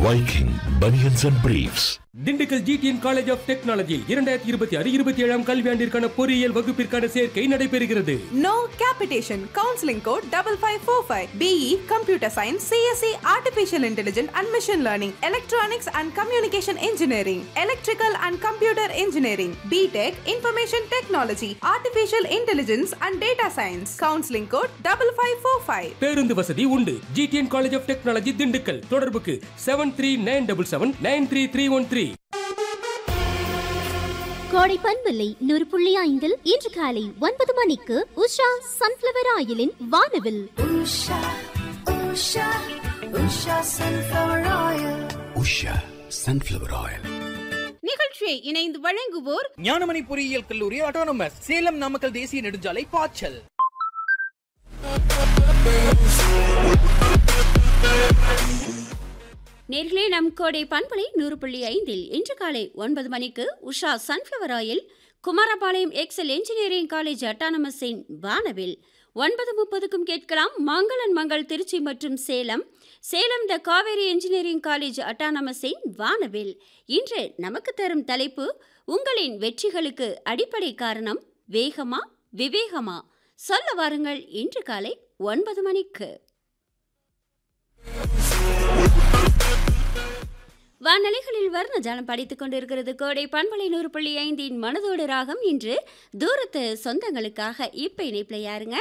Viking Bunions and Briefs. Dindigul GTN college of டெக்னாலஜியில் இரண்டாயிரத்தி இருபத்தி ஆறு இருபத்தி ஏழாம் கல்வியாண்டிற்கான பொறியியல் வகுப்பிற்கான சேர்க்கை நடைபெறுகிறது No capitation. Counseling code double five four five. BE Computer Science, CSE Artificial Intelligence and Machine Learning, Electronics and Communication Engineering, Electrical and Computer Engineering, BTech Information Technology, Artificial Intelligence and Data Science. Counseling code double five four five. பேருந்து வசதி உண்டு GTN college of technology Dindigul தொடர்புக்கு seven three nine double seven nine three three one three Kodai பண்பில்லை நூறு புள்ளி ஐந்தில் இன்று காலை ஒன்பது மணிக்கு உஷா சன்ஃபிளவர் ஆயிலின் வானவில் Usha, Usha, Usha sunflower oil. Usha sunflower oil நிகழ்ச்சியை இணைந்து வழங்குவோர் ஞானமணி பொறியியல் கல்லூரி ஆட்டோனமஸ் சேலம் நாமக்கல் தேசிய நெடுஞ்சாலை பாய்ச்சல் நேர்களே நம் கோடை பண்பலை நூறு புள்ளி ஐந்தில் இன்று காலை ஒன்பது மணிக்கு Usha sunflower oil Kumarapalayam Excel engineering college அட்டானமஸின் வானவில் ஒன்பது முப்பதுக்கும் கேட்கலாம் மங்களன் மங்கள் திருச்சி மற்றும் Salem Salem the Kaveri engineering college அட்டானமஸின் வானவில் இன்று நமக்கு தரும் தலைப்பு உங்களின் வெற்றிகளுக்கு அடிப்படை காரணம் வேகமா விவேகமா சொல்ல வாருங்கள் இன்று காலை ஒன்பது மணிக்கு வானலைகளில் வர்ண ஜாலம் படித்துக் கொண்டிருக்கிறது கோடை பண்பலை நூறு புள்ளி ஐந்தின் மனதோடு ராகம் இன்று தூரத்து சொந்தங்களுக்காக இப்ப இணைப்புல யாருங்க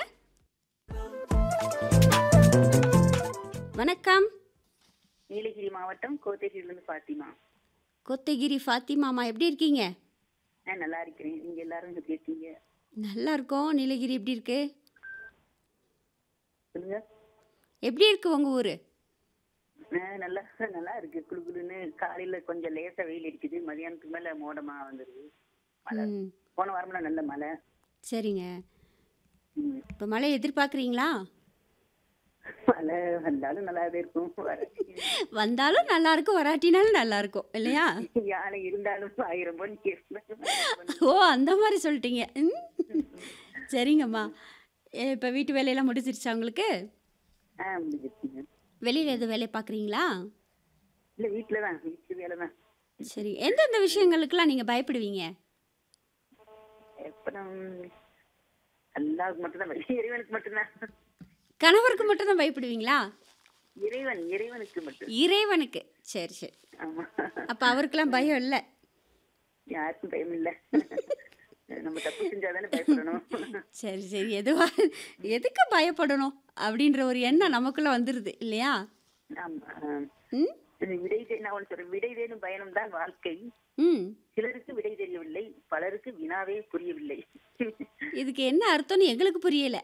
வணக்கம் நீலகிரி மாவட்டம் கோத்தகிரிலிருந்து பாத்திமா கொத்தகிரி ஃபாத்திமாமா எப்படி இருக்கீங்க நான் நல்லா இருக்கிறேன் நீங்க எல்லாரும் எப்படி இருக்கீங்க நல்லா இருக்கோம் நீலகிரி எப்படி இருக்கு சொல்லுங்க எப்படி இருக்கு உங்க ஊரு நான் நல்லா நல்லா இருக்கு குளு குளுன்னு காலையில கொஞ்சம் லேசா வெயில் அடிக்குது மதியானத்துக்கு மேல மோடமா வந்துருது மழை ம், போன வாரம்லாம் நல்ல மழை சரிங்க ம். இப்போ மழை எதிர்பார்க்குறீங்களா மழை வந்தாலும் நல்லாவே இருக்கும் வர- வந்தாலும் நல்லா இருக்கும் வராட்டினாலும் நல்லா இருக்கும் இல்லையா யானை இருந்தாலும் ஆயிரம் பொன் கேட்பேன். ஓ அந்த மாதிரி சொல்லிட்டீங்க ம். சரிங்கம்மா இப்போ வீட்டு வேலையெல்லாம் முடிஞ்சிருச்சா உங்களுக்கு ஆ முடிஞ்சிருச்சுங்க வெளியில் எதுவும் வேலையை பார்க்குறீங்களா இல்ல வீட்டுலதான் வீட்டு வேலை தான் சரி எந்தெந்த விஷயங்களுக்கெல்லாம் நீங்கள் பயப்படுவீங்க எப்பறம் அல்லாவுக்கு மட்டும்தான் பயம். இறைவனுக்கு மட்டும்தான் கணவருக்கு மட்டும் தான் பயப்படுவீங்களா இறைவன் இறைவனுக்கு மட்டும் இறைவனுக்கு சரி சரி ஆமா அப்போ அவருக்கெல்லாம் பயம் இல்லை யாருக்கும் பயம் இல்ல நம்ம தப்பு செஞ்சாதானே பயப்படணும் சரி சரி எதுவா எதுக்கு பயப்படணும் அப்படின்ற ஒரு எண்ணம் நமக்குள்ள வந்துடுது இல்லையா ஆமா ஆ. ம் இது விடை தே- நான் ஒண்ணு சொல்றேன் விடை தேடும் பயணம் தான் வாழ்க்கை ம் சிலருக்கு விடை தெரியவில்லை பலருக்கு வினாவே புரியவில்லை இதுக்கு என்ன அர்த்தம்னு எங்களுக்கு புரியலை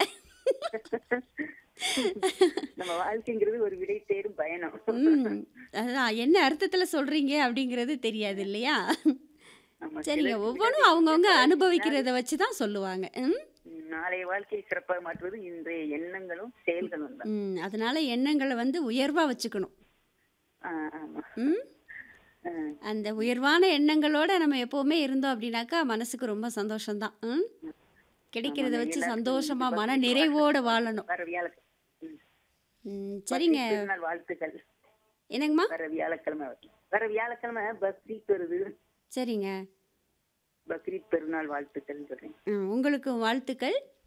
நம்ம வாழ்க்கைங்கிறது ஒரு விடை தேடும் பயணம் ம் அதான் என்ன அர்த்தத்தில் சொல்கிறீங்க அப்படிங்கிறது தெரியாது இல்லையா ஆமா, சரிங்க சிலருக்கு ஒவ்வொன்றும் அவங்கவுங்க அனுபவிக்கிறத வச்சு தான் சொல்லுவாங்க ம் நாளைய வாழ்க்கையை சிறப்பாக மாற்றுவது இன்றைய எண்ணங்களும் செயல்களும் தான் ம் அதனால எண்ணங்களை வந்து உயர்வாக வச்சுக்கணும் ஆ, ஆமா ம் ஆ, அந்த உயர்வான எண்ணங்களோட நம்ம எப்போவுமே இருந்தோம் அப்படின்னாக்கா மனசுக்கு ரொம்ப சந்தோஷம்தான் ம் கிடைக்கிறத ஆமாங்க, வச்சு எல்லாருக்கும் சந்தோஷமா இந்த மன பக்ரீத் நிறைவோட வாழணும் வர வியாழக்கிழமை ம். ம், சரிங்க பக்ரீத் பெருநாள் வாழ்த்துக்கள் என்னங்கம்மா வர வியாழக்கிழமை வருது. வர வியாழக்கிழமை பக்ரீத் வருது சரிங்க பக்ரீத் பெருநாள் வாழ்த்துக்கள் சொல்றேன் ம், உங்களுக்கு வாழ்த்துக்கள்